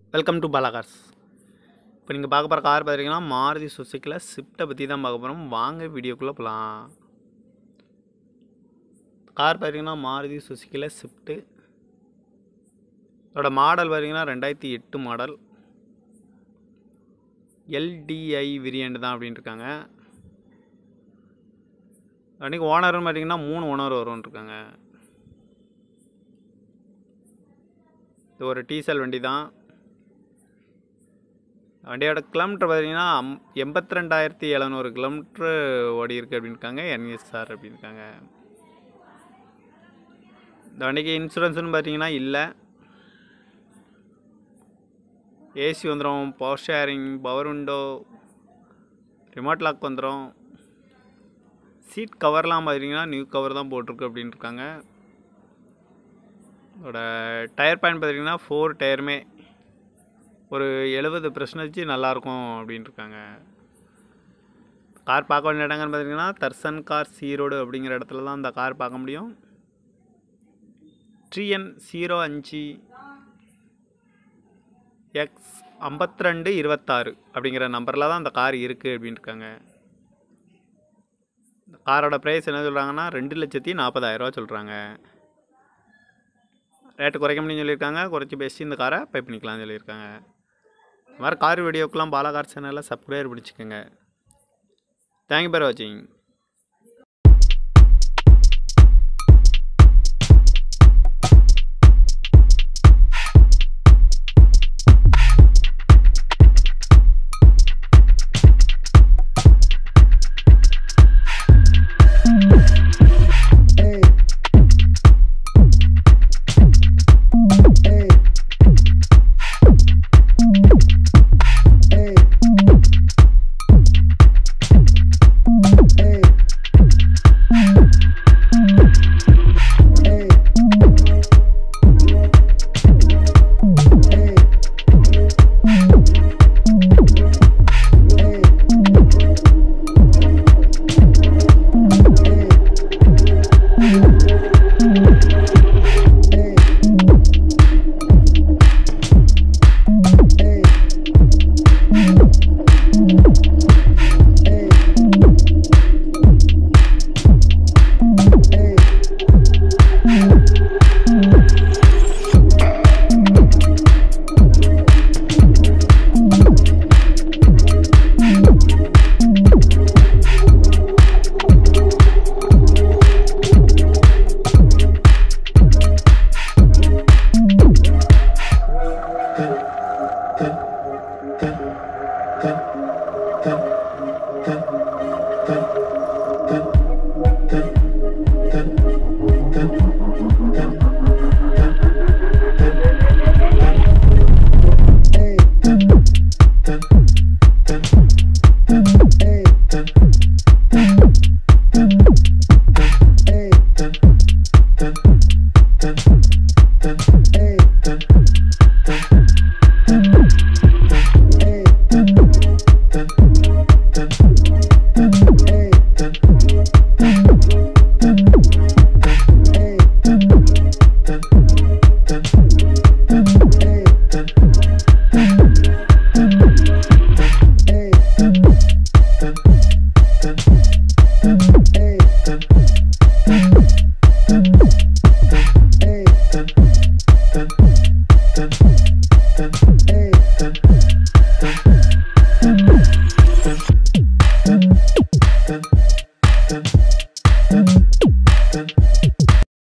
Welcome to Bala cars இப்போ நீங்கள் பார்க்க போகிற கார் பார்த்தீங்கன்னா மாருதி சுசுக்கியில் ஸ்விஃப்ட்டை பற்றி தான் பார்க்க போகிறோம் வாங்க வீடியோக்குள்ளே போகலாம் கார் பார்த்தீங்கன்னா மாருதி சுசுக்கியில் ஸ்விஃப்ட்டு இதோட மாடல் பார்த்தீங்கன்னா ரெண்டாயிரத்தி எட்டு மாடல் எல்டிஐ வேரியண்ட் தான் அப்படின்னு இருக்காங்க அன்றைக்கி ஓனர்னு பார்த்தீங்கன்னா மூணு ஓனர் வரும்னு இருக்காங்க இது ஒரு டீசல் வண்டி தான் வண்டியோட கிலோமீட்டர் பார்த்தீங்கன்னா அம் எண்பத்தி ரெண்டாயிரத்தி எழுநூறு கிலோமீட்ரு ஓடி இருக்கு அப்படின்னு இருக்காங்க என்எஸ்ஆர் அப்படின்னு இருக்காங்க இந்த வண்டிக்கு இன்சூரன்ஸ்னு பார்த்தீங்கன்னா இல்லை ஏசி வந்துடும் power sharing power window remote lock வந்துடும் சீட் கவர்லாம் பார்த்தீங்கன்னா நியூ கவர் தான் போட்டிருக்கு அப்படின்னு இருக்காங்க இதோட டயர் பாயிண்ட் பார்த்தீங்கன்னா ஃபோர் டயருமே ஒரு எழுபது பர்சன்டேஜ் நல்லாயிருக்கும் அப்படின்னு இருக்காங்க கார் பார்க்க வேண்டிய இடங்கன்னு பார்த்தீங்கன்னா தர்சன் கார் சீரோடு அப்படிங்கிற இடத்துல தான் அந்த கார் பார்க்க முடியும் ட்ரீஎன் ஜீரோ அஞ்சு எக்ஸ் ஐம்பத்தி ரெண்டு இருபத்தாறு அப்படிங்கிற நம்பரில் தான் அந்த கார் இருக்குது அப்படின்னு இருக்காங்க இந்த காரோட ப்ரைஸ் என்ன சொல்கிறாங்கன்னா ரெண்டு லட்சத்தி நாற்பதாயிரரூவா சொல்கிறாங்க ரேட்டு குறைக்க முடியும்னு சொல்லியிருக்காங்க குறைச்சி பேசி இந்த காரை பை பண்ணிக்கலாம்னு சொல்லியிருக்காங்க இந்த மாதிரி கார் வீடியோக்கெலாம் பாலா கார் சேனலில் சப்ஸ்கிரைப் பிடிச்சிக்கோங்க தேங்க்யூ பேர் வாட்சிங் Hey. Hey. Hey. Hey. Hey. Hey. Hey. Hey. Hey. Hey. Hey. Hey.